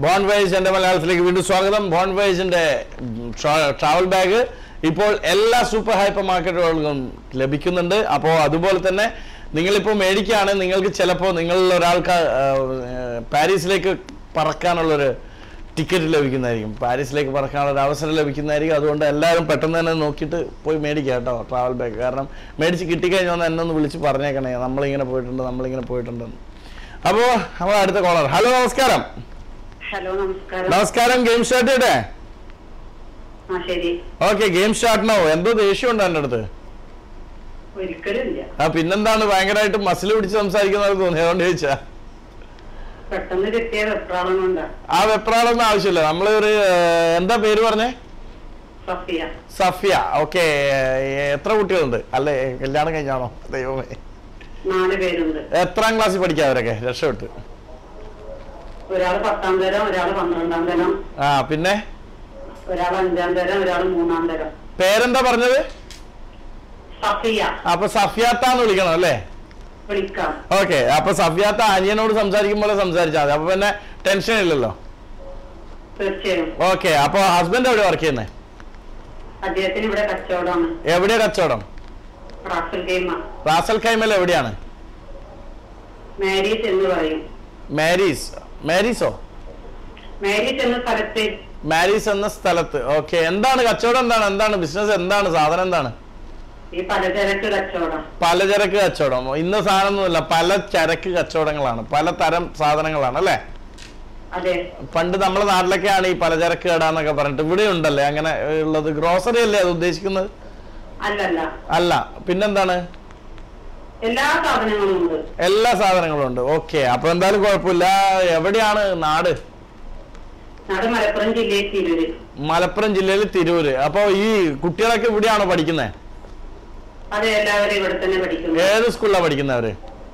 Bone വൈസിന്റെ മലയാളത്തിലേക്ക് വീണ്ടും സ്വാഗതം ബോൺ വൈസിന്റെ ട്രാവൽ ബാഗ് ഇപ്പോൾ എല്ലാ സൂപ്പർ ഹൈപ്പർ മാർക്കറ്റുകളിലും ലഭിക്കുന്നുണ്ട് അപ്പോൾ അതുപോലെ തന്നെ നിങ്ങളിപ്പോൾ മേടിക്കുകയാണ് നിങ്ങൾക്ക് ചിലപ്പോൾ നിങ്ങളിൽ ഒരാൾക്ക് ആ, ആ, പാരീസിലേക്ക് പറക്കാനുള്ളൊരു ടിക്കറ്റ് ലഭിക്കുന്നതായിരിക്കും പാരീസിലേക്ക് പറക്കാനുള്ള ഒരു അവസരം ലഭിക്കുന്നതായിരിക്കും അതുകൊണ്ട് എല്ലാവരും പെട്ടെന്ന് തന്നെ നോക്കിയിട്ട് പോയി മേടിക്കുക കേട്ടോ ട്രാവൽ ബാഗ് കാരണം മേടിച്ച് കിട്ടിക്കഴിഞ്ഞാൽ ഒന്ന് എന്നെ ഒന്ന് വിളിച്ച് പറഞ്ഞേക്കണേ നമ്മളിങ്ങനെ പോയിട്ടുണ്ട് നമ്മളിങ്ങനെ പോയിട്ടുണ്ടെന്ന് അപ്പോൾ നമ്മൾ അടുത്ത കോളർ ഹലോ നമസ്കാരം ഹലോ നമസ്കാരം നമസ്കാരം ഗെയിം സ്റ്റാർട്ട് ചെയ്യട്ടെ ആ ശരി ഓക്കെ ഗെയിം സ്റ്റാർട്ട് നോ എന്തോ ദേഷ്യം ഉണ്ടോ എൻ്റെ അടുത്ത് ഒരിക്കലും ഇല്ല ആ പിന്നെന്താണ് ഭയങ്കരമായിട്ട് മസിൽ പിടിച്ച് സംസാരിക്കുന്നത് തോന്നി അതുകൊണ്ട് ചോദിച്ചാ പെട്ടെന്ന് കിട്ടിയ വെപ്രാളം കൊണ്ടാ ആ വെപ്രാളൊന്നും ആവശ്യമില്ല നമ്മൾ ഒരു എന്താ പേര് പറഞ്ഞേ സഫിയ സഫിയ ഓക്കെ എത്ര കുട്ടികളുണ്ട് അല്ലേ കല്യാണം കഴിഞ്ഞാണോ ദൈവമേ നാല് പേരുണ്ട് എത്രാം ക്ലാസ്സിൽ പഠിക്കാം അവരൊക്കെ രക്ഷപ്പെട്ട് ഒരാള് പത്താം തരം ഒരാള് പന്ത്രണ്ടാം തരം ആ പിന്നെ ഒരാൾ അഞ്ചാം തരം ഒരാൾ മൂന്നാം തരം പേരെന്താ പറഞ്ഞത് സഫിയ അപ്പൊ സഫിയാത്താന്ന് വിളിക്കണം അല്ലേ വിളിക്കാം ഓക്കെ അപ്പൊ സഫിയാത്ത അനിയനോട് സംസാരിക്കുമ്പോൾ സംസാരിച്ചാൽ മതി അപ്പൊ പിന്നെ ടെൻഷൻ ഇല്ലല്ലോ തീർച്ചയായും ഓക്കെ അപ്പൊ ഹസ്ബൻഡ് എവിടെ വർക്ക് ചെയ്യുന്നത് അദ്ദേഹത്തിന് ഇവിടെ കച്ചവടമാണ് എവിടെയാ കച്ചവടം റാസൽ ഗെയിമ റാസൽ കൈമൽ എവിടെയാണ് മാരീസ് എന്ന് പറയും മാരീസ് മാരീസോ മാരീസ് എന്ന സ്ഥലത്ത് മാരീസ് എന്ന സ്ഥലത്ത് ഓക്കെ എന്താണ് കച്ചവടം എന്താണ് എന്താണ് ബിസിനസ് എന്താണ് സാധനം എന്താണ് ഈ പലചരക്ക് കച്ചവടം പലചരക്ക് കച്ചവടം ഇന്ന സാധനമൊന്നുമില്ല പല ചരക്ക് കച്ചവടങ്ങളാണ് പലതരം സാധനങ്ങളാണ് അല്ലേ അതെ പണ്ട് നമ്മുടെ നാട്ടിലൊക്കെയാണ് ഈ പലചരക്ക് കട എന്നൊക്കെ പറഞ്ഞിട്ട് ഇവിടെ ഉണ്ടല്ലേ അങ്ങനെ ഉള്ളത് ഗ്രോസറി അല്ലേ അത് ഉദ്ദേശിക്കുന്നത് അല്ലല്ല അല്ല പിന്നെന്താണ് എല്ലാ സാധനങ്ങളും ഉണ്ട് എല്ലാ സാധനങ്ങളും ഉണ്ട് ഓക്കെ അപ്പൊ എന്തായാലും കുഴപ്പമില്ല എവിടെയാണ് നാട് നാട് മലപ്പുറം ജില്ലയിൽ തിരൂര് മലപ്പുറം ജില്ലയിൽ തിരൂര് അപ്പൊ ഈ കുട്ടികളൊക്കെ ഇവിടെയാണോ പഠിക്കുന്നത് അതെ എല്ലാവരും ഇവിടെ തന്നെ പഠിക്കുന്നു ഏത് സ്കൂളിലാണ് പഠിക്കുന്നവര്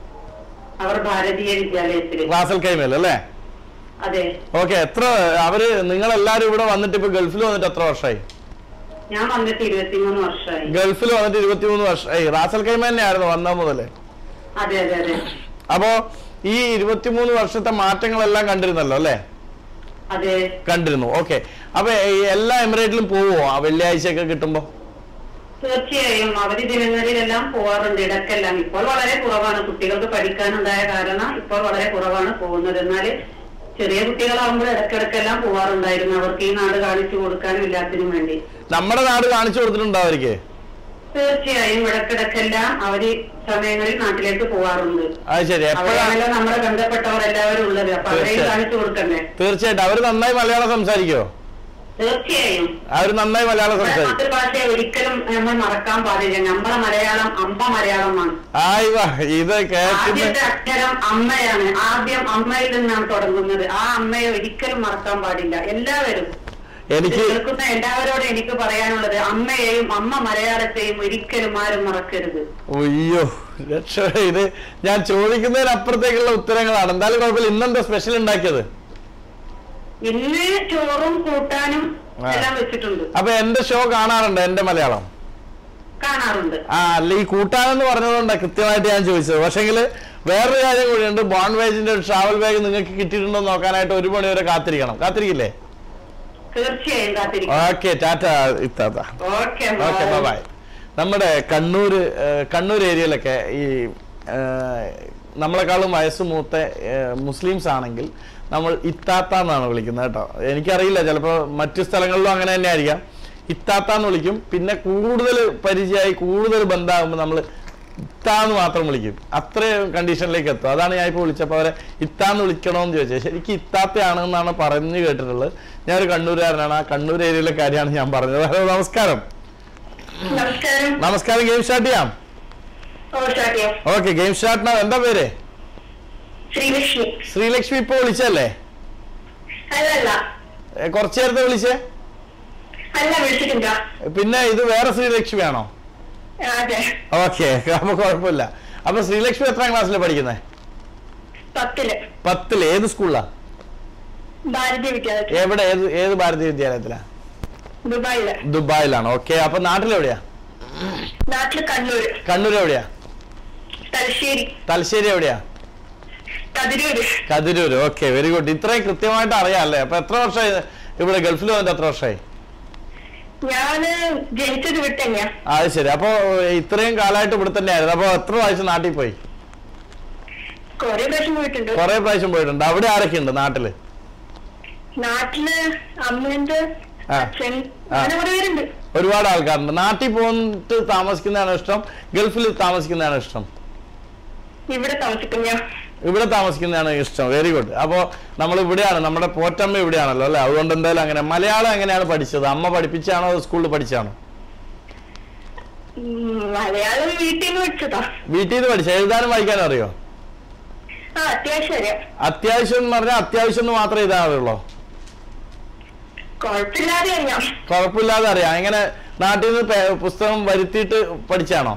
അവർ ഭാരതീയ വിദ്യാലയത്തില് റാസൽ കൈമേൽ അല്ലേ അതെ ഓക്കെ എത്ര അവര് നിങ്ങൾ എല്ലാരും ഇവിടെ വന്നിട്ട് ഇപ്പൊ ഗൾഫിൽ വന്നിട്ട് എത്ര വർഷമായി ഞാൻ വന്നിട്ട് ഇരുപത്തിമൂന്ന് വർഷമായി ഗൾഫിൽ വന്നിട്ട് ഇരുപത്തിമൂന്ന് വർഷമായി റാസൽ കൈമ തന്നെയായിരുന്നു വന്ന മുതല് അതെ അതെ അതെ അപ്പോ ഈ ഇരുപത്തിമൂന്ന് വർഷത്തെ മാറ്റങ്ങളെല്ലാം കണ്ടിരുന്നല്ലോ അല്ലേ അതെ കണ്ടിരുന്നു ഓക്കെ അപ്പൊ ഈ എല്ലാ എമിറേറ്റിലും പോവോ ആ വെള്ളിയാഴ്ചയൊക്കെ കിട്ടുമ്പോ തീർച്ചയായും അവധി ദിനങ്ങളിലെല്ലാം പോവാറുണ്ട് ഇടക്കെല്ലാം ഇപ്പോൾ വളരെ കുറവാണ് കുട്ടികൾക്ക് പഠിക്കാനുണ്ടായ കാരണം ഇപ്പോൾ വളരെ കുറവാണ് പോകുന്നത് എന്നാല് ചെറിയ കുട്ടികളാകുമ്പോൾ ഇടക്കിടക്കെല്ലാം പോവാറുണ്ടായിരുന്നു അവർക്ക് ഈ നാട് കാണിച്ചു കൊടുക്കാനും എല്ലാത്തിനും വേണ്ടി നമ്മുടെ നാട് കാണിച്ചു കൊടുത്തിട്ടുണ്ടോ അവർക്ക് തീർച്ചയായും ഇടക്കിടക്കെല്ലാം അവധി സമയങ്ങളിൽ നാട്ടിലേക്ക് പോവാറുണ്ട് അത് ശരി എപ്പോഴാണ് അവിടെയാണല്ലോ നമ്മുടെ ബന്ധപ്പെട്ടവർ എല്ലാവരും ഉള്ളത് അപ്പൊ അവരെയും തീർച്ചയായും. കാണിച്ചു കൊടുക്കണ്ടേ തീർച്ചയായിട്ടും അവര് നന്നായി മലയാളം സംസാരിക്കുമോ തീർച്ചയായും അവര് നന്നായി മലയാളം നമ്മുടെ സംസാരിക്കും മാതൃഭാഷയെ ഒരിക്കലും നമ്മൾ മറക്കാൻ പാടില്ല നമ്മുടെ മലയാളം അമ്മ മലയാളമാണ് ആയി വാ ഇത് കേൾക്കുന്ന ആദ്യത്തെ അക്ഷരം അമ്മയാണ് ആദ്യം അമ്മയിൽ നിന്നാണ് തുടങ്ങുന്നത് ആ അമ്മയെ ഒരിക്കലും മറക്കാൻ പാടില്ല എല്ലാവരും ഇത് എനിക്ക് കേൾക്കുന്ന എല്ലാവരോടും എനിക്ക് പറയാനുള്ളത് അമ്മയെയും അമ്മ മലയാളത്തെയും ഒരിക്കലും ആരും മറക്കരുത് അയ്യോ രക്ഷ ഇത് ഞാൻ ചോദിക്കുന്നതിനപ്പുറത്തേക്കുള്ള ഉത്തരങ്ങളാണ് എന്തായാലും കുഴപ്പമില്ല ഇന്നെന്താ സ്പെഷ്യൽ ഉണ്ടാക്കിയത് ഇന്ന് ചോറും കൂട്ടാനും ആ. എല്ലാം വെച്ചിട്ടുണ്ട് അപ്പൊ എന്റെ ഷോ കാണാറുണ്ട് എന്റെ മലയാളം കാണാറുണ്ട് ആ അല്ല ഈ കൂട്ടാനെന്ന് പറഞ്ഞതുകൊണ്ടാണ് കൃത്യമായിട്ട് ഞാൻ ചോദിച്ചത് പക്ഷെങ്കിൽ വേറൊരു കാര്യം കൂടിയുണ്ട് ബോൺ വേജിന്റെ ഒരു ട്രാവൽ ബാഗ് നിങ്ങൾക്ക് കിട്ടിയിട്ടുണ്ടോ എന്ന് നോക്കാനായിട്ട് ഒരു മണി വരെ കാത്തിരിക്കണം കാത്തിരിക്കില്ലേ തീർച്ചയായും കാത്തിരിക്കും ഓക്കെ ടാറ്റ ഇത്താത്ത ഓക്കെ ഓക്കെ ബൈ നമ്മുടെ കണ്ണൂർ കണ്ണൂർ ഏരിയയിലൊക്കെ ഈ ആ, നമ്മളെക്കാളും വയസ്സ് മൂത്ത ആ, മുസ്ലിംസ് ആണെങ്കിൽ നമ്മൾ ഇത്താത്ത എന്നാണ് വിളിക്കുന്നത് കേട്ടോ എനിക്കറിയില്ല ചിലപ്പോൾ മറ്റു സ്ഥലങ്ങളിലും അങ്ങനെ തന്നെ ആയിരിക്കാം ഇത്താത്ത എന്ന് വിളിക്കും പിന്നെ കൂടുതൽ പരിചയമായി കൂടുതൽ ബന്ധമാകുമ്പോൾ നമ്മൾ ഇത്താന്ന് മാത്രം വിളിക്കും അത്രയും കണ്ടീഷനിലേക്ക് എത്തും അതാണ് ഞാൻ ഇപ്പോൾ വിളിച്ചപ്പോൾ അവരെ ഇത്താന്ന് വിളിക്കണമെന്ന് ചോദിച്ചത് ശരിക്കും ഇത്താത്തയാണ് എന്നാണ് പറഞ്ഞു കേട്ടിട്ടുള്ളത് ഞാനൊരു കണ്ണൂരുകാരനാണ് ആ കണ്ണൂർ ഏരിയയിലെ കാര്യമാണ് ഞാൻ പറഞ്ഞത് ഹലോ നമസ്കാരം നമസ്കാരം നമസ്കാരം ഗെയിം സ്റ്റാർട്ട് ചെയ്യാം ഓ ഷാട്ടിയ ഓക്കെ ഗെയിം സ്റ്റാർട്ട് എന്താ പേര് ശ്രീലക്ഷ്മി ശ്രീലക്ഷ്മി ഇപ്പൊ വിളിച്ചല്ലേ അല്ലല്ല ഏ, കുറച്ച് നേരത്തെ വിളിച്ചേ അല്ല വിളിച്ചിട്ടില്ല പിന്നെ ഇത് വേറെ ശ്രീലക്ഷ്മി ആണോ അതെ ഓക്കെ അപ്പൊ കുഴപ്പമില്ല അപ്പൊ ശ്രീലക്ഷ്മി എത്രാം ക്ലാസ്സിലാണ് പഠിക്കുന്നത് പത്തില് പത്തില് ഏത് സ്കൂളിലാ ഭാരതീയ വിദ്യാലയത്തിൽ എവിടെ ഏത് ഏത് ഭാരതീയ വിദ്യാലയത്തിലാ ദുബായില് ദുബായിലാണ് ഓക്കെ അപ്പൊ നാട്ടിലെവിടെയാ നാട്ടില് കണ്ണൂര് കണ്ണൂർ എവിടെയാ തലശ്ശേരി തലശ്ശേരി എവിടെയാ Kathiroor Kathiroor okay very good ഇത്രയും കൃത്യമായിട്ട് അറിയാം അല്ലേ അപ്പൊ എത്ര വർഷമായി ഇവിടെ ഗൾഫിൽ വന്നിട്ട് എത്ര വർഷമായി ഞാന് ജനിച്ചത് ഇവിടെ തന്നെയാ ആ, അത് ശരി അപ്പൊ ഇത്രയും കാലമായിട്ട് ഇവിടെ തന്നെയായിരുന്നു അപ്പൊ എത്ര പ്രാവശ്യം നാട്ടിൽ പോയി കൊറേ പ്രാവശ്യം പോയിട്ടുണ്ട് കുറെ പ്രാവശ്യം പോയിട്ടുണ്ട് അവിടെ ആരൊക്കെ ഉണ്ട് നാട്ടില് നാട്ടില് അമ്മയുണ്ട് ആ. അച്ഛൻ ആ. അങ്ങനെ കുറെ പേരുണ്ട് ഒരുപാട് ആൾക്കാരുണ്ട് നാട്ടിൽ പോയിട്ട് താമസിക്കുന്നതാണ് ഇഷ്ടം ഗൾഫിൽ താമസിക്കുന്നതാണ് ഇഷ്ടം ഇവിടെ താമസിക്കും ഞാൻ ഇവിടെ താമസിക്കുന്നതാണ് ഇഷ്ടം വെരി ഗുഡ് അപ്പോൾ നമ്മൾ ഇവിടെയാണ് നമ്മുടെ പോറ്റമ്മ ഇവിടെയാണല്ലോ അല്ലേ അതുകൊണ്ട് എന്തായാലും അങ്ങനെ മലയാളം എങ്ങനെയാണ് പഠിച്ചത് അമ്മ പഠിപ്പിച്ചാണോ അതോ സ്കൂളിൽ പഠിച്ചാണോ ഉം, മലയാളം വീട്ടിൽ നിന്ന് പഠിച്ചതാ വീട്ടിൽ നിന്ന് പഠിച്ച എഴുതാനും വായിക്കാനും അറിയോ ആ അത്യാവശ്യം അറിയാം അത്യാവശ്യം എന്ന് പറഞ്ഞാൽ അത്യാവശ്യം എന്ന് മാത്രമേ എഴുതാറുള്ളൂ കുഴപ്പമില്ലാതെ അറിയാം കുഴപ്പമില്ലാതെ അറിയാം എങ്ങനെ നാട്ടിൽ നിന്ന് പേ- പുസ്തകം വരുത്തിയിട്ട് പഠിച്ചാണോ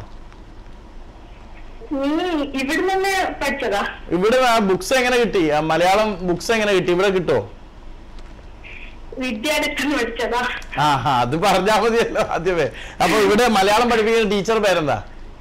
ഉം, ഇവിടുന്ന് തന്നെ പഠിച്ചതാ ഇവിടെ ബുക്സ് എങ്ങനെ കിട്ടി ആ മലയാളം ബുക്സ് എങ്ങനെ കിട്ടി ഇവിടെ കിട്ടുമോ വിദ്യാലയത്തിൽ നിന്ന് പഠിച്ചതാ ആ ഹാ അത് പറഞ്ഞാൽ മതിയല്ലോ ആദ്യമേ അപ്പൊ ഇവിടെ മലയാളം പഠിപ്പിക്കുന്ന ടീച്ചർ പേരെന്താ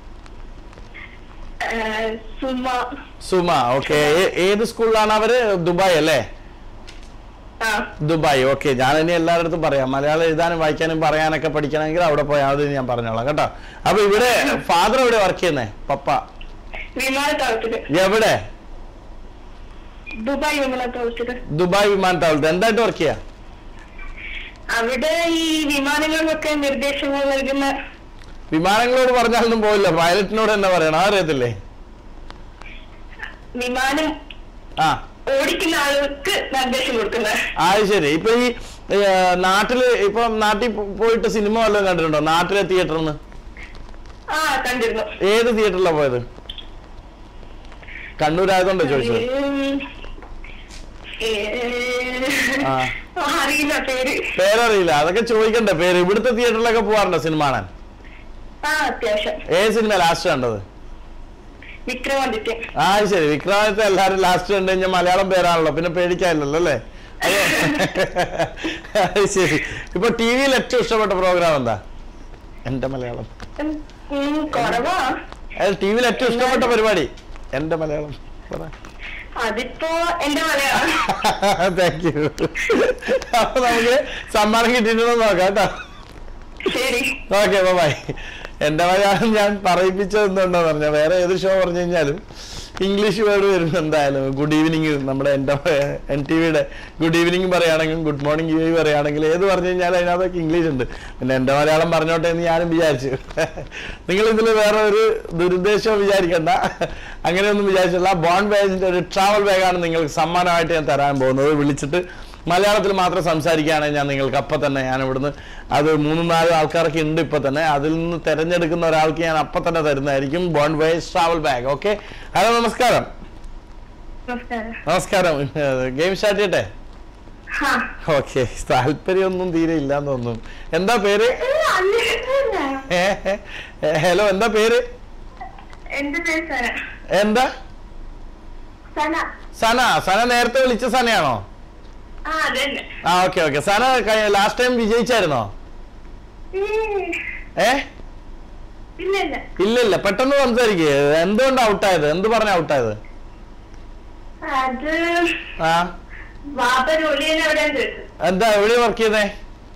ആ, സുമ സുമ ഓക്കെ ഏത് സ്കൂളിലാണ് അവര് ദുബായ് അല്ലേ ആ ദുബായ് ഓക്കെ ഞാൻ ഇനി എല്ലാവരുടെ അടുത്തും പറയാം മലയാളം എഴുതാനും വായിക്കാനും പറയാനൊക്കെ പഠിക്കണമെങ്കിൽ അവിടെ പോയാൽ മതി എന്ന് ഞാൻ പറഞ്ഞോളാം കേട്ടോ അപ്പൊ ഇവിടെ ഫാദർ എവിടെ വർക്ക് ചെയ്യുന്നേ പപ്പ വിമാനത്താവളത്തില് എവിടെ ദുബായ് വിമാനത്താവളത്തില് ദുബായ് വിമാനത്താവളത്ത് എന്തായിട്ട് വർക്ക് ചെയ്യാ അവിടെ ഈ വിമാനങ്ങൾക്കൊക്കെ നിർദ്ദേശങ്ങൾ നൽകുന്ന വിമാനങ്ങളോട് പറഞ്ഞാലൊന്നും പോയില്ല പൈലറ്റിനോട് എന്താ പറയണം അറിയത്തില്ലേ വിമാനം ആ ഓടിക്കുന്ന ആളുകൾക്ക് നിർദ്ദേശം കൊടുക്കുന്ന അത് ശരി ഇപ്പൊ ഈ ഏ, നാട്ടില് ഇപ്പൊ നാട്ടിൽ പോ- പോയിട്ട് സിനിമ വല്ലതും കണ്ടിട്ടുണ്ടോ നാട്ടിലെ തിയേറ്ററിൽ നിന്ന് ആ കണ്ടിരുന്നു ഏത് തിയേറ്ററിലാണ് പോയത് കണ്ണൂരായതുകൊണ്ടോ ചോദിച്ചത് ഉം, ഏ, ആ. ആ, അറിയില്ല പേര് പേരറിയില്ല അതൊക്കെ ചോദിക്കണ്ടേ പേര് ഇവിടുത്തെ തിയേറ്ററിലൊക്കെ പോവാറുണ്ടോ സിനിമ കാണാൻ ആ അത്യാവശ്യം ഏത് സിനിമ ലാസ്റ്റ് കണ്ടത് വിക്രമാദിത്യം ആ അത് ശരി വിക്രമാദിത്യ എല്ലാരും ലാസ്റ്റ് കണ്ടു കഴിഞ്ഞാൽ മലയാളം പേരാണല്ലോ പിന്നെ പേടിക്കാനില്ലല്ലോ അല്ലേ അത് അത് ശരി ഇപ്പൊ ടി വിയിൽ ഏറ്റവും ഇഷ്ടപ്പെട്ട പ്രോഗ്രാം എന്താ എന്റെ മലയാളം ഉം, ഉം, കുറവാ ടി വിയിൽ ഏറ്റവും ഇഷ്ടപ്പെട്ട പരിപാടി എന്റെ മലയാളം പറ അതിപ്പോ എന്റെ മലയാളം താങ്ക് യു അപ്പൊ നമുക്ക് സമ്മാനം കിട്ടിയിട്ടുണ്ടോ നോക്കാം കേട്ടോ ശരി ഓക്കെ ബൈ എന്റെ മലയാളം ഞാൻ പറയിപ്പിച്ചത് എന്തുകൊണ്ടാന്ന് പറഞ്ഞാൽ വേറെ ഏത് ഷോ പറഞ്ഞു കഴിഞ്ഞാലും ഇംഗ്ലീഷ് വേർഡ് വരും എന്തായാലും ഗുഡ് ഈവനിങ് നമ്മുടെ എൻ്റെ എൻ ടി വിയുടെ ഗുഡ് ഈവനിങ് പറയുകയാണെങ്കിലും ഗുഡ് മോർണിംഗ് യു പറയുകയാണെങ്കിൽ ഏത് പറഞ്ഞു കഴിഞ്ഞാൽ അതിനകത്തൊക്കെ ഇംഗ്ലീഷ് ഉണ്ട് പിന്നെ എൻ്റെ മലയാളം പറഞ്ഞോട്ടെ എന്ന് ഞാനും വിചാരിച്ചു നിങ്ങൾ ഇതിൽ വേറെ ഒരു ദുരുദ്ദേശവും വിചാരിക്കണ്ട അങ്ങനെയൊന്നും വിചാരിച്ചില്ല ബോൺ ബാഗിൻ്റെ ഒരു ട്രാവൽ ബാഗാണ് നിങ്ങൾക്ക് സമ്മാനമായിട്ട് ഞാൻ തരാൻ പോകുന്നത് വിളിച്ചിട്ട് മലയാളത്തിൽ മാത്രം സംസാരിക്കുകയാണെങ്കിൽ ഞാൻ നിങ്ങൾക്ക് അപ്പം തന്നെ ഞാൻ ഇവിടുന്ന് അത് മൂന്നും നാലും ആൾക്കാരൊക്കെ ഉണ്ട് ഇപ്പൊ തന്നെ അതിൽ നിന്ന് തിരഞ്ഞെടുക്കുന്ന ഒരാൾക്ക് ഞാൻ അപ്പം തന്നെ തരുന്നതായിരിക്കും bon voyage travel bag okay hello നമസ്കാരം നമസ്കാരം നമസ്കാരം ഗെയിം സ്റ്റാർട്ട് ചെയ്യട്ടെ ഹാ. ഓക്കെ താല്പര്യമൊന്നും തീരെ ഇല്ലാന്ന് തോന്നുന്നു എന്താ പേര് ഹലോ എന്താ പേര് എന്റെ പേര് സന എന്താ സന സന സന നേരത്തെ വിളിച്ച സനയാണോ ആ അതന്നെ ആ ഓക്കെ ഓക്കെ സന ലാസ്റ്റ് ടൈം വിജയിച്ചായിരുന്നോ ഉം, ഏ ഇല്ല ഇല്ല ഇല്ല ഇല്ല പെട്ടെന്ന് സംസാരിക്കേ എന്തുകൊണ്ട് ഔട്ടായത് എന്ത് പറഞ്ഞ ഔട്ടായത് അത് ആ വാപ്പ ജോലി ചെയ്യുന്ന എവിടെയാണ് ചോദിച്ചത് എന്താ എവിടെ വർക്ക് ചെയ്യുന്നേ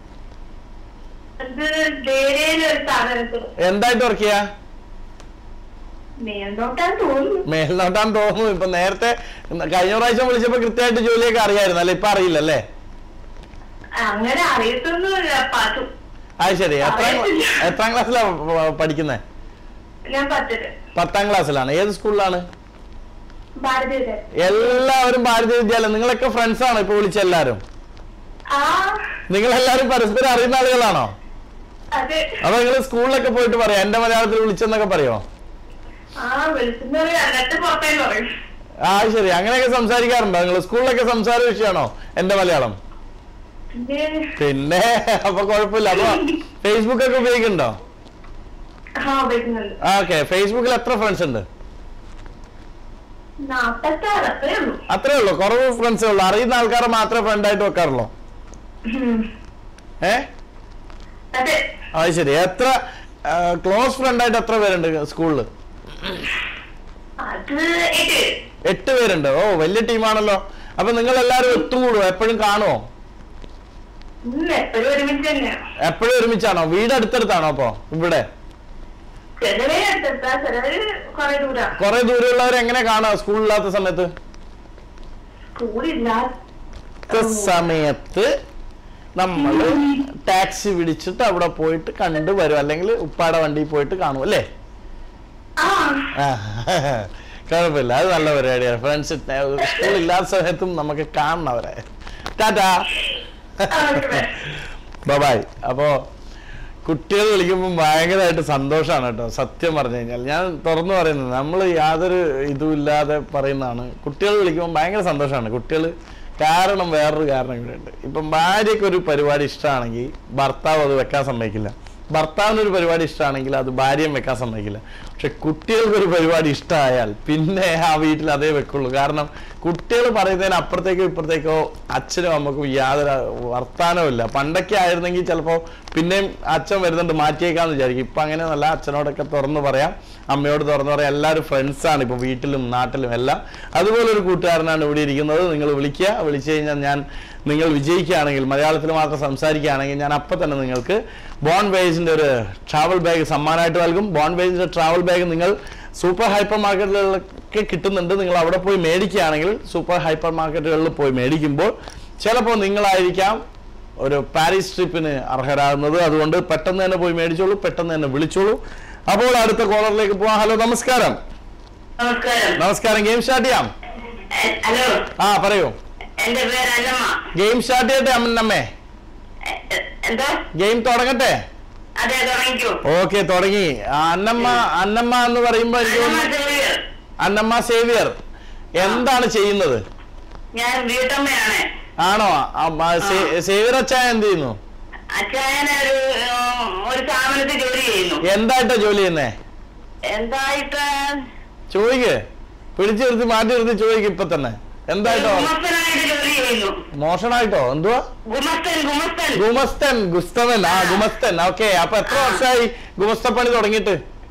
അത് ധൈര്യം ഒരു സ്ഥാപനത്തിൽ എന്തായിട്ട് വർക്ക് ചെയ്യാ മേൽനോട്ടാൻ തോന്നുന്നു മേൽനോട്ടാൻ തോന്നുന്നു ഇപ്പൊ നേരത്തെ കഴിഞ്ഞ പ്രാവശ്യം വിളിച്ചപ്പോ കൃത്യമായിട്ട് ജോലിയൊക്കെ അറിയായിരുന്നു അല്ലെ ഇപ്പൊ അറിയില്ലല്ലേ അങ്ങനെ അറിയത്തൊന്നുമില്ല പാത്തു അത് ശരി എത്രാം അറിയത്തില്ല. എത്രാം ക്ലാസ്സിലാണ് പഠിക്കുന്നത് ഞാൻ പത്തില് പത്താം ക്ലാസ്സിലാണ് ഏത് സ്കൂളിലാണ് ഭാരതീയ എല്ലാവരും ഭാരതീയ വിദ്യാലയം നിങ്ങളൊക്കെ ഫ്രണ്ട്സ് ആണോ ഇപ്പൊ വിളിച്ച എല്ലാരും ആ നിങ്ങൾ എല്ലാവരും പരസ്പരം അറിയുന്ന ആളുകളാണോ അതെ അപ്പൊ നിങ്ങൾ സ്കൂളിലൊക്കെ പോയിട്ട് പറയാം എന്റെ മലയാളത്തിൽ വിളിച്ചെന്നൊക്കെ പറയോ ആ വിളിക്കുന്നത് എന്നിട്ട് പുറത്തേന്ന് പറയും ആ ശരി അങ്ങനെയൊക്കെ സംസാരിക്കാറുണ്ടോ നിങ്ങൾ സ്കൂളിലൊക്കെ സംസാര വിഷയമാണോ എന്റെ മലയാളം പിന്നെ പിന്നെ അപ്പൊ കുഴപ്പമില്ല അപ്പൊ ഫേസ്ബുക്ക് ഒക്കെ ഉപയോഗിക്കുന്നുണ്ടോ ആ വരുന്നുണ്ട് ആ ഓക്കെ ഫേസ്ബുക്കിൽ എത്ര ഫ്രണ്ട്സ് ഉണ്ട് നാപ്പത്താറ് അത്രേ ഉള്ളൂ അത്രേ ഉള്ളൂ കുറവ് ഫ്രണ്ട്സേ ഉള്ളൂ അറിയുന്ന ആൾക്കാരെ മാത്രമേ ഫ്രണ്ട് ആയിട്ട് വെക്കാറുള്ളൂ ഉം. ഏ അതെ അത് ശരി എത്ര ക്ലോസ് ഫ്രണ്ട് ആയിട്ട് എത്ര പേരുണ്ട് സ്കൂളിൽ അത് എട്ട് എട്ട് പേരുണ്ട് ഓ വലിയ ടീമാണല്ലോ അപ്പൊ നിങ്ങൾ എല്ലാവരും ഒത്തുകൂടുമോ എപ്പോഴും കാണുമോ ഇല്ല എപ്പോഴും ഒരുമിച്ച് തന്നെയാണ് എപ്പോഴും ഒരുമിച്ചാണോ വീട് അടുത്തടുത്താണോ അപ്പോ ഇവിടെ ചിലവര് അടുത്തെത്താ ചിലവര് കൊറേ ദൂരാ കുറെ ദൂരമുള്ളവർ എങ്ങനെ കാണാം സ്കൂളില്ലാത്ത സമയത്ത് സ്കൂളില്ലാത്ത സമയത്ത് നമ്മൾ ടാക്സി പിടിച്ചിട്ട് അവിടെ പോയിട്ട് കണ്ടു വരും അല്ലെങ്കിൽ ഉപ്പാടെ വണ്ടിയിൽ പോയിട്ട് കാണും അല്ലേ ആ ആ, കുഴപ്പമില്ല അത് നല്ല പരിപാടിയാണ് ഫ്രണ്ട്സ് സ്കൂൾ ഇല്ലാത്ത സമയത്തും നമുക്ക് കാണണം അവരെ ടാറ്റാ ഓക്കെ ബൈ അപ്പോ കുട്ടികൾ വിളിക്കുമ്പോൾ ഭയങ്കരമായിട്ട് സന്തോഷമാണ് കേട്ടോ സത്യം പറഞ്ഞു കഴിഞ്ഞാൽ ഞാൻ തുറന്നു പറയുന്നത് നമ്മൾ യാതൊരു ഇതും ഇല്ലാതെ പറയുന്നതാണ് കുട്ടികൾ വിളിക്കുമ്പോൾ ഭയങ്കര സന്തോഷമാണ് കുട്ടികൾ കാരണം വേറൊരു കാരണം ഇവിടെ ഉണ്ട് ഇപ്പം ഭാര്യയ്ക്ക് ഒരു പരിപാടി ഇഷ്ടമാണെങ്കിൽ ഭർത്താവ് അത് വെക്കാൻ സമ്മതിക്കില്ല ഭർത്താവിന് ഒരു പരിപാടി ഇഷ്ടമാണെങ്കിൽ അത് ഭാര്യയും വെക്കാൻ സമ്മതിക്കില്ല പക്ഷെ കുട്ടികൾക്ക് ഒരു പരിപാടി ഇഷ്ടമായാൽ പിന്നെ ആ വീട്ടിൽ അതേ വെക്കുള്ളൂ കാരണം കുട്ടികൾ പറയുന്നതിന് അപ്പുറത്തേക്കോ ഇപ്പുറത്തേക്കോ അച്ഛനും അമ്മക്കും യാതൊരു വർത്താനവും ഇല്ല പണ്ടൊക്കെ ആയിരുന്നെങ്കിൽ ചിലപ്പോൾ പിന്നെയും അച്ഛൻ വരുന്നുണ്ട് മാറ്റിയേക്കാന്ന് വിചാരിക്കും ഇപ്പൊ അങ്ങനെയൊന്നല്ല അച്ഛനോടൊക്കെ തുറന്നു പറയാം അമ്മയോട് തുറന്നു പറയാം എല്ലാവരും ഫ്രണ്ട്സാണ് ഇപ്പൊ വീട്ടിലും നാട്ടിലും എല്ലാം അതുപോലെ ഒരു കൂട്ടുകാരനാണ് ഇവിടെ ഇരിക്കുന്നത് നിങ്ങൾ വിളിക്കുക വിളിച്ചു കഴിഞ്ഞാൽ ഞാൻ നിങ്ങൾ വിജയിക്കുകയാണെങ്കിൽ മലയാളത്തിൽ മാത്രം സംസാരിക്കുകയാണെങ്കിൽ ഞാൻ അപ്പം തന്നെ നിങ്ങൾക്ക് ബോൺ വേജിന്റെ ഒരു ട്രാവൽ ബാഗ് സമ്മാനമായിട്ട് നൽകും ബോൺ വേജിന്റെ ട്രാവൽ ബാഗ് നിങ്ങൾ സൂപ്പർ ഹൈപ്പർ മാർക്കറ്റുകളിലൊക്കെ കിട്ടുന്നുണ്ട് നിങ്ങൾ അവിടെ പോയി മേടിക്കുകയാണെങ്കിൽ സൂപ്പർ ഹൈപ്പർ മാർക്കറ്റുകളിൽ പോയി മേടിക്കുമ്പോൾ ചിലപ്പോൾ നിങ്ങളായിരിക്കാം ഒരു പാരീസ് ട്രിപ്പിന് അർഹരാകുന്നത് അതുകൊണ്ട് പെട്ടെന്ന് തന്നെ പോയി മേടിച്ചോളൂ പെട്ടെന്ന് തന്നെ വിളിച്ചോളൂ അപ്പോൾ അടുത്ത കോളറിലേക്ക് പോവാം ഹലോ നമസ്കാരം നമസ്കാരം നമസ്കാരം ഗെയിം സ്റ്റാർട്ട് ചെയ്യാം എ- ഹലോ ആ പറയൂ എന്റെ പേര് അന്നമ്മ ഗെയിം സ്റ്റാർട്ട് ചെയ്യട്ടെ അമ്മന്നമ്മേ എ- എ- എന്താ ഗെയിം തുടങ്ങട്ടെ അതെ തുടങ്ങിക്കോ ഓക്കെ തുടങ്ങി ആ, അന്നമ്മ അന്നമ്മ എന്ന് പറയുമ്പോ എനിക്ക് അന്നമ്മ തോന്നുന്നു ചെറിയ അന്നമ്മ സേവിയർ എന്താണ് ചെയ്യുന്നത് ഞാൻ വീട്ടമ്മയാണ് ആണോ ആ, ആ, സേ- സേവിയർ അച്ഛൻ എന്ത് ചെയ്യുന്നു അച്ഛായന ഒരു ഉം, ഒരു സ്ഥാപനത്തിൽ ജോലി ചെയ്യുന്നു എന്തായിട്ടാ ജോലി ചെയ്യുന്നേ എന്തായിട്ട് ചോദിക്ക് പിടിച്ചു നിർത്തി മാറ്റി നിർത്തി ചോദിക്ക് ഇപ്പൊ തന്നെ എന്തായിട്ടോ ഗുമസ്തനായിട്ട് ജോലി ചെയ്യുന്നു മോഷണായിട്ടോ എന്തുവാ ഗുമസ്തൻ ഗുമസ്തൻ ഗുമസ്തൻ ഗുസ്തവൻ ആ ഗുമസ്തൻ ഓക്കെ അപ്പൊ എത്ര വർഷമായി ഗുമസ്തപ്പണി തുടങ്ങിയിട്ട്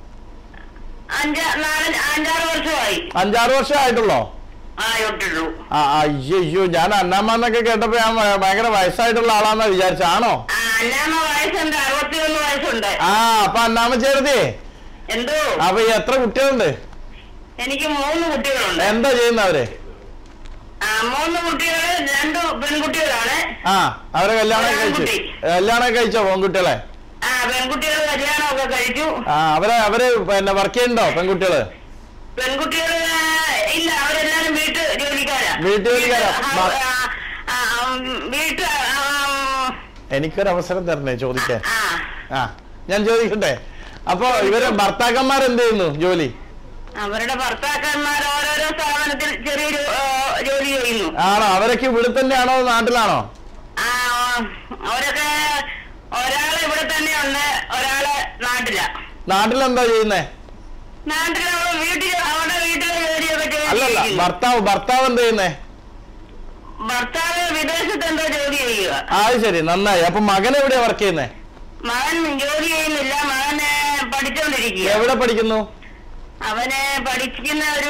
അഞ്ചാ നാല് അഞ്ചാറ് വർഷമായി അഞ്ചാറ് വർഷം ആയിട്ടുള്ളോ ആ ഇട്ടുള്ളൂ ആ അയ്യോ അയ്യോ ഞാൻ അന്നാമ്മന്നൊക്കെ കേട്ടപ്പോ ഞാൻ ഭ- ഭയങ്കര വയസ്സായിട്ടുള്ള ആളാന്നാ വിചാരിച്ച ആണോ ആ അന്നാമ്മ വയസ്സുണ്ട് അറുപത്തിയൊന്ന് വയസ്സുണ്ട് ആ അപ്പൊ അന്നാമ്മ ചേർത്തി എന്തോ അപ്പൊ ഈ എത്ര കുട്ടികളുണ്ട് എനിക്ക് മൂന്ന് കുട്ടികളുണ്ട് എന്താ ചെയ്യുന്നവര് ആ മൂന്ന് കുട്ടികൾ രണ്ട് പെൺകുട്ടികളാണ് ആ അവരെ കല്യാണം കഴിച്ചു ഒരാൺകുട്ടി. കല്യാണം കഴിച്ചോ പെൺകുട്ടികളെ ആ പെൺകുട്ടികൾ കല്യാണമൊക്കെ കഴിച്ചു ആ അവരെ അവര് പിന്നെ വർക്ക് ചെയ്യുന്നുണ്ടോ പെൺകുട്ടികള് പെൺകുട്ടികൾ ഇല്ല അവരെല്ലാരും വീട്ട് ജോലിക്കാരാ വീട്ടു ജോലിക്കാരാ. വീട്ട്, മ- ആ, ആ, ആ, വീട്ട് ആ, എനിക്കൊരു അവസരം തരണേ ചോദിക്കാൻ ആ, ആ ഞാൻ ചോദിക്കട്ടെ അപ്പൊ ഇവരെ ഭർത്താക്കന്മാർ എന്ത് ചെയ്യുന്നു ജോലി അവരുടെ ഭർത്താക്കന്മാർ ഓരോരോ സ്ഥാപനത്തിൽ ചെറിയ ജോ- ആ, ജോലി ചെയ്യുന്നു ആണോ അവരൊക്കെ ഇവിടെ തന്നെയാണോ നാട്ടിലാണോ ആ അവരൊക്കെ ഒരാള് ഇവിടെ തന്നെ ഉണ്ട് ഒരാള് നാട്ടില നാട്ടിലെന്താ ചെയ്യുന്നേ നാട്ടിൽ അവള് വീട്ടിൽ അവരുടെ വീട്ടിലെ ജോലിയൊക്കെ അല്ലല്ല ചെയ്തു ഭർത്താവ് ഭർത്താവ് എന്ത് ചെയ്യുന്നേ ഭർത്താവ് വിദേശത്ത് എന്തോ ജോലി ചെയ്യുക ആ അത് ശരി നന്നായി അപ്പൊ മകൻ എവിടെയാ വർക്ക് ചെയ്യുന്നേ മകൻ ജോലി ചെയ്യുന്നില്ല മകന് പഠിച്ചോണ്ടിരിക്കുക എവിടെ പഠിക്കുന്നു അവന് പഠിക്കുന്ന ഒരു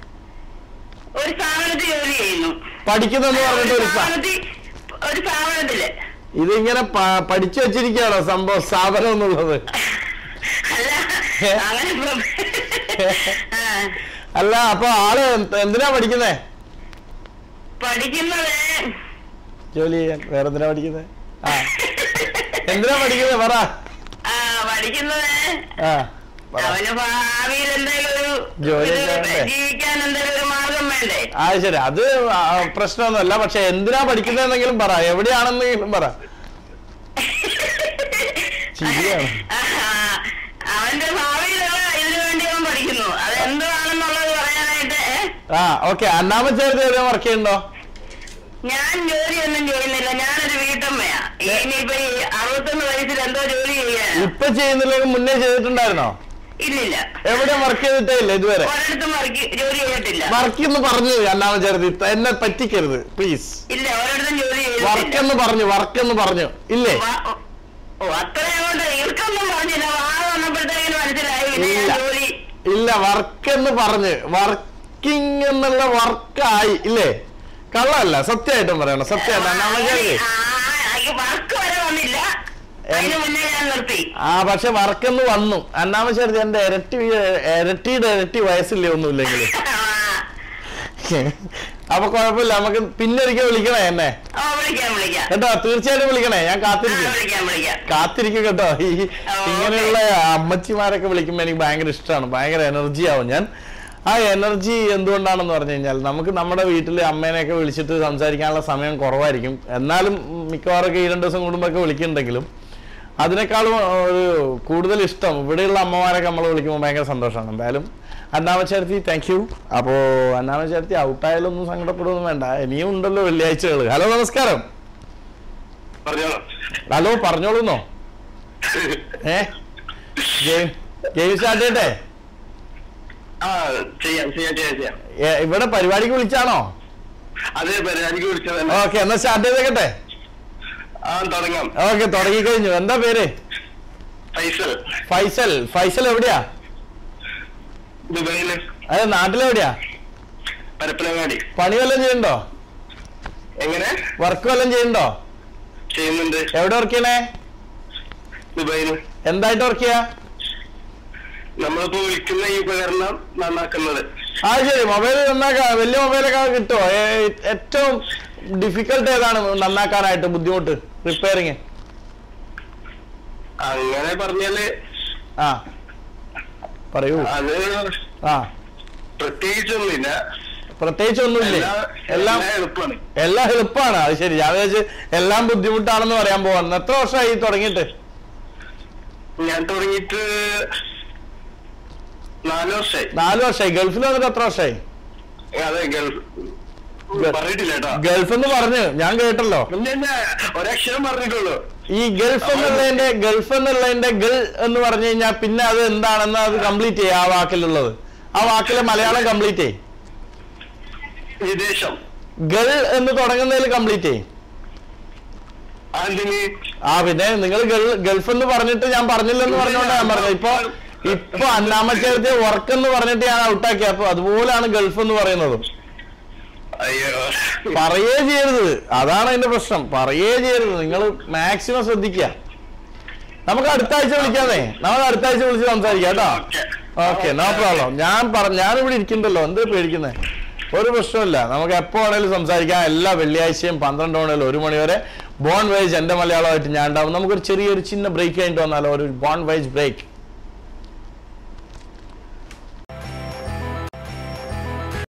ഒരു സ്ഥാപനത്തിൽ ജോലി ചെയ്യുന്നു പഠിക്കുന്നെന്ന് പറഞ്ഞിട്ട് ഒരു സ- സ്ഥാപനത്തിൽ ഒരു സ്ഥാപനത്തില് ഇതിങ്ങനെ പ- പഠിച്ചു വെച്ചിരിക്കുകയാണോ സംഭവം സ്ഥാപനം എന്നുള്ളത് അല്ല ഏ? അങ്ങനെ ഇപ്പം- ആ, അല്ല അപ്പൊ ആള് എന്ത്- എന്തിനാ പഠിക്കുന്നേ പഠിക്കുന്നത് ജോലി ചെയ്യാൻ വേറെ എന്തിനാ പഠിക്കുന്നേ ആ എന്തിനാ പഠിക്കുന്നേ പറ ആ പഠിക്കുന്നത് ആ പറ. അവന് ഭാവിയിൽ എന്തെങ്കിലും ഒരു ജോലി ഇത് വേണ്ടേ? ജീവിക്കാൻ എന്തെങ്കിലും ഒരു മാർഗം വേണ്ടേ ആ ശരി അത് ആ, പ്രശ്നമൊന്നുമല്ല പക്ഷെ എന്തിനാ പഠിക്കുന്നതെന്നെങ്കിലും പറ എവിടെയാണെന്നെങ്കിലും പറ ശരിയാണ്. ആ, അവന്റെ ഭാവിയിലുള്ള ഇതിനു വേണ്ടി അവൻ പഠിക്കുന്നു അത് എന്താണെന്നുള്ളത് പറയാനായിട്ട് ഏ? ആ ഓക്കെ അന്നാമ ചേർത്ത് എവിടെയാ വർക്ക് ചെയ്യുന്നുണ്ടോ ഞാൻ ജോലിയൊന്നും ചെയ്യുന്നില്ല ഞാനൊരു വീട്ടമ്മയാ ഇനിയിപ്പോ ഈ അറുപത്തൊന്ന് വയസ്സിൽ എന്തോ ജോലി ചെയ്യാൻ ഇപ്പൊ ചെയ്യുന്നില്ലെങ്കിൽ മുന്നേ ചെയ്തിട്ടുണ്ടായിരുന്നോ ഇല്ലില്ല എവിടെ വർക്ക് ചെയ്തിട്ടേ ഇല്ല ഇതുവരെ ഒരിടത്തും വർക്ക് ജോലി ചെയ്തിട്ടില്ല വർക്ക് എന്ന് പറഞ്ഞു അന്നാമ ചേർത്ത് ഇത്ത- എന്നെ പറ്റിക്കരുത് പ്ലീസ് ഇല്ല ഒരിടത്തും ജോലി വർക്ക് ചെയ്തിട്ടില്ല എന്ന് പറഞ്ഞു വർക്ക് എന്ന് പറഞ്ഞു ഇല്ലേ വാ- ഓ, ഓ അത്രയും കൊണ്ട് ഇവർക്കൊന്നും പറഞ്ഞില്ല വാ വന്നപ്പോഴത്തേക്കിന് മനസ്സിലായി പിന്നെ ഞാൻ ഇല്ല. ജോലി ഇല്ല വർക്ക് എന്ന് പറഞ്ഞ് വർക്ക് വർക്കിംഗ് എന്നുള്ള വർക്കായി ഇല്ലേ കള്ളല്ല സത്യമായിട്ടും പറയണം സത്യമായിട്ട് അന്നാമച്ചേർത്തി വർക്ക് വരെ വന്നില്ല അതിന് മുന്നേ ഞാൻ നിർത്തി ആ പക്ഷെ വർക്കെന്ന് വന്നു അന്നാമച്ചേർത്തി എന്റെ ഇരട്ടി ഇരട്ടിയുടെ ഇരട്ടി വയസ്സില്ലേ ഒന്നുമില്ലെങ്കിൽ അപ്പൊ കുഴപ്പമില്ല നമുക്ക് പിന്നൊരിക്കൽ വിളിക്കണേ എന്നെ ഓ വിളിക്കാം വിളിക്കാം കേട്ടോ തീർച്ചയായിട്ടും വിളിക്കണേ ഞാൻ ആ, കാത്തിരിക്കും വിളിക്കാം വിളിക്കാം കാത്തിരിക്കും കേട്ടോ ഈ ഓ, ഇങ്ങനെയുള്ള അമ്മച്ചിമാരൊക്കെ വിളിക്കുമ്പോൾ എനിക്ക് ഭയങ്കര ഇഷ്ടമാണ് ഭയങ്കര എനർജി ആവും ഞാൻ ആ എനർജി എന്തുകൊണ്ടാണെന്ന് പറഞ്ഞു കഴിഞ്ഞാൽ നമുക്ക് നമ്മുടെ വീട്ടിൽ അമ്മേനെയൊക്കെ വിളിച്ചിട്ട് സംസാരിക്കാനുള്ള സമയം കുറവായിരിക്കും എന്നാലും മിക്കവാറൊക്കെ ഈ രണ്ട് ദിവസം കൂടുമ്പോഴൊക്കെ വിളിക്കുന്നുണ്ടെങ്കിലും അതിനേക്കാളും ഒരു കൂടുതൽ ഇഷ്ടം ഇവിടെയുള്ള അമ്മമാരൊക്കെ നമ്മൾ വിളിക്കുമ്പോൾ ഭയങ്കര സന്തോഷമാണ് എന്തായാലും അന്നാമച്ചേർത്തി താങ്ക് യു അപ്പോൾ അന്നാമച്ചേർത്തി ഔട്ടായാലൊന്നും സങ്കടപ്പെടുകയൊന്നും വേണ്ട ഇനിയും ഉണ്ടല്ലോ വെള്ളിയാഴ്ചകൾ ഹലോ നമസ്കാരം പറഞ്ഞോളൂ ഹലോ പറഞ്ഞോളൂന്നോ ഏ ഗെയിം ഗെയിം സ്റ്റാർട്ട് ചെയ്യട്ടെ ആ ചെയ്യാം ചെയ്യാം ചെയ്യാം ചെയ്യാം ഏ, ഇവിടെ പരിപാടിക്ക് വിളിച്ചാണോ അതെ പരിപാടിക്ക് വിളിച്ചത് തന്നെ ഓക്കെ എന്നാ സ്റ്റാർട്ട് ചെയ്തേക്കട്ടെ ആ തുടങ്ങാം ഓക്കെ തുടങ്ങി കഴിഞ്ഞു എന്താ പേര് ഫൈസൽ ഫൈസൽ ഫൈസൽ എവിടെയാ ദുബൈയില് അതെ നാട്ടിലെവിടെയാ പരപ്പനങ്ങാടി പണി വല്ലതും ചെയ്യണ്ടോ എങ്ങനെ വർക്ക് വല്ലതും ചെയ്യണ്ടോ ചെയ്യുന്നുണ്ട് എവിടെ വർക്ക് ചെയ്യണേ ദുബൈയില് എന്തായിട്ട് വർക്ക് ചെയ്യാ നമ്മളിപ്പോ വിളിക്കുന്ന ഈ ഉപകരണം നന്നാക്കുന്നത് ആ ശരി മൊബൈൽ നന്നാക്കാ വലിയ മൊബൈലൊക്കെ കിട്ടുമോ ഏ- ഏറ്റവും ഡിഫിക്കൽട്ട് ഏതാണ് നന്നാക്കാനായിട്ട് ബുദ്ധിമുട്ട് റിപ്പയറിങ് അങ്ങനെ പറഞ്ഞാല് ആ പറയൂ അത് ആ പ്രത്യേകിച്ചൊന്നുമില്ല പ്രത്യേകിച്ച് ഒന്നുമില്ലേ എല്ലാം എല്ലാം എല്ലാം എളുപ്പമാണ് എല്ലാം എളുപ്പമാണ് അത് ശരി ഞാൻ വിചാരിച്ച് എല്ലാം ബുദ്ധിമുട്ടാണെന്ന് പറയാൻ പോവാന്ന് എത്ര വർഷമായി തുടങ്ങിയിട്ട് ഞാൻ തുടങ്ങിയിട്ട് നാല് വർഷമായി നാല് വർഷമായി ഗൾഫിൽ വന്നിട്ട് എത്ര വർഷമായി അതെ ഗൾഫ് ഗ- പറഞ്ഞിട്ടില്ല കേട്ടോ ഗൾഫ് എന്ന് പറഞ്ഞു ഞാൻ കേട്ടല്ലോ പിന്നെ എന്നാ ഒരക്ഷരം പറഞ്ഞിട്ടുള്ളൂ ഈ ഗൾഫ് എന്നുള്ളതിന്റെ ഗൾഫ് എന്നുള്ളതിന്റെ ഗൾ എന്ന് പറഞ്ഞു കഴിഞ്ഞാൽ പിന്നെ അത് എന്താണെന്ന് അത് കംപ്ലീറ്റ് ചെയ്യും ആ വാക്കിലുള്ളത് ആ വാക്കിലെ മലയാളം കംപ്ലീറ്റ് ചെയ്യും വിദേശം ഗൾ എന്ന് തുടങ്ങുന്നതിൽ കംപ്ലീറ്റ് ചെയ്യും അതിന് ആ പിന്നെ നിങ്ങൾ ഗൾഫ് എന്ന് പറഞ്ഞിട്ട് ഞാൻ പറഞ്ഞില്ലെന്ന് പറഞ്ഞുകൊണ്ടാണ് ഞാൻ പറഞ്ഞത് ഇപ്പൊ ഇപ്പൊ അന്നാമച്ചേർത്തി വർക്ക് എന്ന് പറഞ്ഞിട്ട് ഞാൻ ഔട്ടാക്കി അപ്പൊ അതുപോലെയാണ് ഗൾഫ് എന്ന് പറയുന്നത് അയ്യോ പറയേ ചെയ്യരുത് അതാണ് അതിന്റെ പ്രശ്നം പറയേ ചെയ്യരുത് നിങ്ങൾ മാക്സിമം ശ്രദ്ധിക്കുക നമുക്ക് അടുത്ത ആഴ്ച വിളിക്കാന്നേ നമുക്ക് അടുത്ത ആഴ്ച വിളിച്ച് സംസാരിക്കാം കേട്ടോ ഓക്കെ നോ പ്രോബ്ലം ഞാൻ പറ ഞാനിവിടെ ഇരിക്കണ്ടല്ലോ എന്ത് പേടിക്കുന്നേ ഒരു പ്രശ്നമില്ല നമുക്ക് എപ്പോ വേണേലും സംസാരിക്കാം എല്ലാ വെള്ളിയാഴ്ചയും പന്ത്രണ്ട് മണിയിൽ ഒരു മണി വരെ ബോൺ വൈസ് എന്റെ മലയാളമായിട്ട് ഞാൻ ഉണ്ടാവും നമുക്കൊരു ചെറിയൊരു ചിന്ന ബ്രേക്ക് കഴിഞ്ഞിട്ട് വന്നാലോ ഒരു ബോൺ വൈസ് ബ്രേക്ക്